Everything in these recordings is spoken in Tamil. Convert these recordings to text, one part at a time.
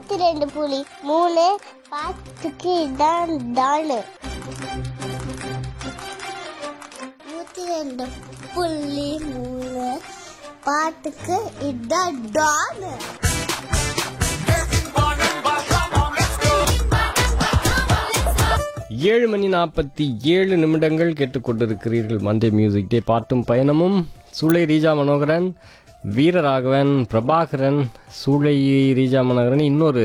நூத்தி ரெண்டு புலி மூணு பாட்டுக்கு இதான் டானு நூத்தி ரெண்டு புள்ளி மூணு பாட்டுக்கு இதான் டானு ஏழு மணி நாற்பத்தி ஏழு நிமிடங்கள் கேட்டுக்கொண்டிருக்கிறீர்கள் மண்டே மியூசிக் டே பாட்டும் பயணமும் சூளை ரீஜா மனோகரன் வீரராகவன் பிரபாகரன் சூளை ரீஜா மனோகரன் இன்னொரு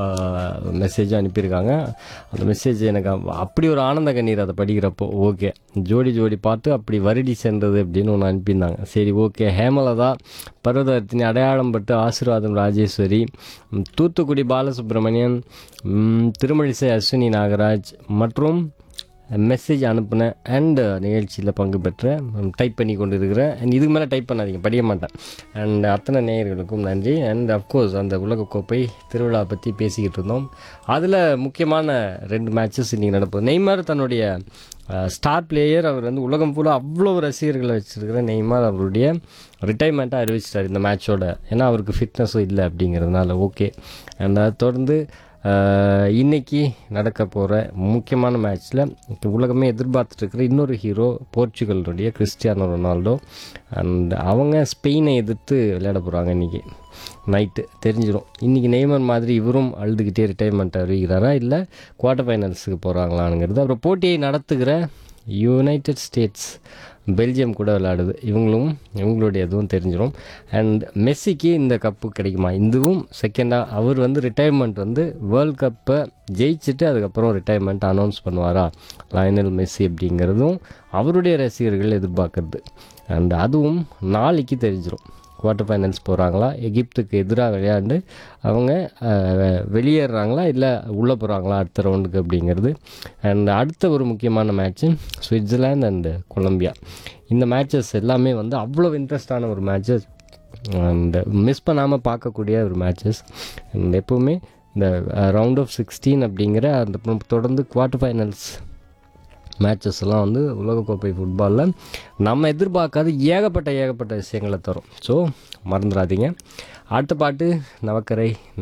மெசேஜ் அனுப்பியிருக்காங்க அந்த மெசேஜ் எனக்கு அப்~ அப்படி ஒரு ஆனந்த கண்ணீர் அதை படிக்கிறப்போ ஓகே ஜோடி ஜோடி பார்த்து அப்படி வருடி சென்றது அப்படின்னு ஒன்று அனுப்பியிருந்தாங்க சரி ஓகே ஹேமலதா பர்வதத்தினி அடையாளம் பட்டு ஆசீர்வாதம் ராஜேஸ்வரி ம், தூத்துக்குடி பாலசுப்ரமணியன் ம், திருமழிசை அஸ்வினி நாகராஜ் மற்றும் மெசேஜ் அனுப்பினேன் அண்ட் நிகழ்ச்சியில் பங்கு பெற்றேன் டைப் பண்ணி கொண்டு இருக்கிறேன் அண்ட் இதுக்கு மேலே டைப் பண்ணாதீங்க படிக்க மாட்டேன் அண்ட் அத்தனை நேயர்களுக்கும் நன்றி அண்ட் அஃப்கோர்ஸ் அந்த உலகக்கோப்பை திருவிழா பற்றி பேசிக்கிட்டு இருந்தோம் அதில் முக்கியமான ரெண்டு மேட்சஸ் இன்றைக்கி நடப்போம் நெய்மார் தன்னுடைய ஸ்டார் பிளேயர் அவர் வந்து உலகம் ஃபுல்லாக அவ்வளோ ரசிகர்களை வச்சுருக்கிற நெய்மார் அவருடைய ரிட்டைர்மெண்ட்டாக அறிவிச்சிட்டார் இந்த மேட்சோட ஏன்னா அவருக்கு ஃபிட்னஸும் இல்லை அப்படிங்கிறதுனால ஓகே அண்ட் அதை தொடர்ந்து ஆஹ் இன்னைக்கு நடக்க போகிற முக்கியமான மேட்ச்சில் உலகமே எதிர்பார்த்துட்டு இருக்கிற இன்னொரு ஹீரோ போர்ச்சுகலுடைய கிறிஸ்டியானோ ரொனால்டோ அண்ட் அவங்க ஸ்பெயினை எதிர்த்து விளையாட போகிறாங்க இன்றைக்கி நைட்டு தெரிஞ்சிடும் இன்றைக்கி நெய்மர் மாதிரி இவரும் அழுதுகிட்டே ரிட்டைர்மெண்ட் அறிவிக்கிறாரா இல்லை குவார்ட்டர் ஃபைனல்ஸுக்கு போகிறாங்களாங்கிறது அப்புறம் போட்டியை நடத்துகிற யுனைடெட் ஸ்டேட்ஸ் பெல்ஜியம் கூட விளையாடுது இவங்களும் இவங்களுடைய இதுவும் தெரிஞ்சிடும் அண்ட் மெஸ்ஸிக்கு இந்த கப்பு கிடைக்குமா இதுவும் செகண்டாக அவர் வந்து ரிட்டையர்மெண்ட் வந்து வேர்ல்ட் கப்பை ஜெயிச்சுட்டு அதுக்கப்புறம் ரிட்டையர்மெண்ட் அனௌன்ஸ் பண்ணுவாரா லயனல் மெஸ்ஸி அப்படிங்கிறதும் அவருடைய ரசிகர்கள் எதிர்பார்க்கறது அண்ட் அதுவும் நாளைக்கு தெரிஞ்சிடும் குவார்ட்டர் ஃபைனல்ஸ் போகிறாங்களா எகிப்துக்கு எதிராக விளையாண்டு அவங்க அஹ், வெளியேறாங்களா இல்லை உள்ளே போகிறாங்களா அடுத்த ரவுண்டுக்கு அப்படிங்கிறது அண்ட் அடுத்த ஒரு முக்கியமான மேட்ச்சு சுவிட்சர்லாந்து அண்டு கொலம்பியா இந்த மேட்சஸ் எல்லாமே வந்து அவ்வளோ இன்ட்ரெஸ்டான ஒரு மேட்சஸ் அண்ட் மிஸ் பண்ணாமல் பார்க்கக்கூடிய ஒரு மேட்சஸ் அண்ட் எப்போவுமே இந்த ரவுண்ட் ஆஃப் சிக்ஸ்டீன் அப்படிங்கிற அந்த ப- தொடர்ந்து குவார்ட்டர் ஃபைனல்ஸ் மேட்சஸ் எல்லாம் வந்து உலகக்கோப்பை ஃபுட்பாலில் நம்ம எதிர்பார்க்காத ஏகப்பட்ட ஏகப்பட்ட விஷயங்களை தரும் ஸோ மறந்துடாதீங்க அடுத்த பாட்டு நவக்கரை